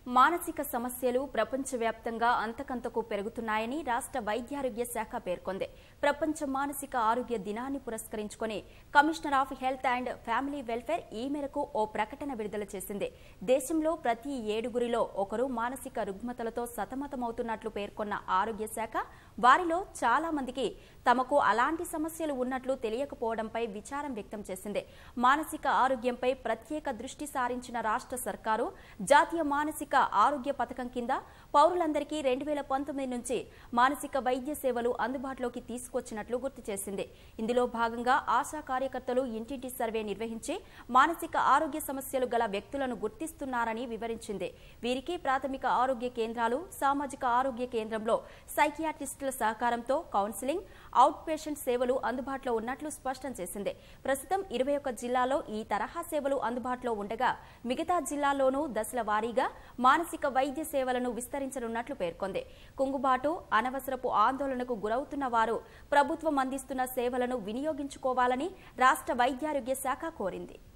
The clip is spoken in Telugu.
మానసిక సమస్యలు ప్రపంచవ్యాప్తంగా అంతకంతకు పెరుగుతున్నాయని రాష్ట్ర వైద్యారోగ్య శాఖ పేర్కొంది ప్రపంచ మానసిక ఆరోగ్య దినాన్ని పురస్కరించుకుని commissioner of health and family welfare ఈ మేరకు ఓ ప్రకటన విడుదల చేసింది దేశంలో ప్రతి ఏడుగురిలో ఒకరు మానసిక రుగ్మతలతో సతమతమవుతున్నట్లు పేర్కొన్న ఆరోగ్య శాఖ వారిలో చాలా మందికి తమకు అలాంటి సమస్యలు ఉన్నట్లు తెలియకపోవడంపై విచారం వ్యక్తం చేసింది మానసిక ఆరోగ్యంపై ప్రత్యేక దృష్టి సారించిన రాష్ట్ర సర్కారు జాతీయ మానసిక ఆరోగ్య పథకం కింద పౌరులందరికీ రెండు వేల పంతొమ్మిది నుంచి మానసిక వైద్య సేవలు అందుబాటులోకి తీసుకొచ్చినట్లు గుర్తు చేసింది ఇందులో భాగంగా ఆశా కార్యకర్తలు ఇంటింటి సర్వే నిర్వహించి మానసిక ఆరోగ్య సమస్యలు గల వ్యక్తులను గుర్తిస్తున్నారని వివరించింది వీరికి ప్రాథమిక ఆరోగ్య కేంద్రాలు సామాజిక ఆరోగ్య కేంద్రంలో సైకియాట్రిస్టుల సహకారంతో కౌన్సిలింగ్ అవుట్ పేషెంట్ సేవలు అందుబాటులో ఉన్నట్లు స్పష్టం చేసింది ప్రస్తుతం ఇరవై ఒక్క జిల్లాలో ఈ తరహా సేవలు అందుబాటులో ఉండగా మిగతా జిల్లాల్లోనూ దశల వారీగా మానసిక వైద్య సేవలను విస్తరించనున్నట్లు పేర్కొంది కుంగుబాటు అనవసరపు ఆందోళనకు గురవుతున్న వారు ప్రభుత్వం అందిస్తున్న సేవలను వినియోగించుకోవాలని రాష్ట్ర వైద్యారోగ్య శాఖ కోరింది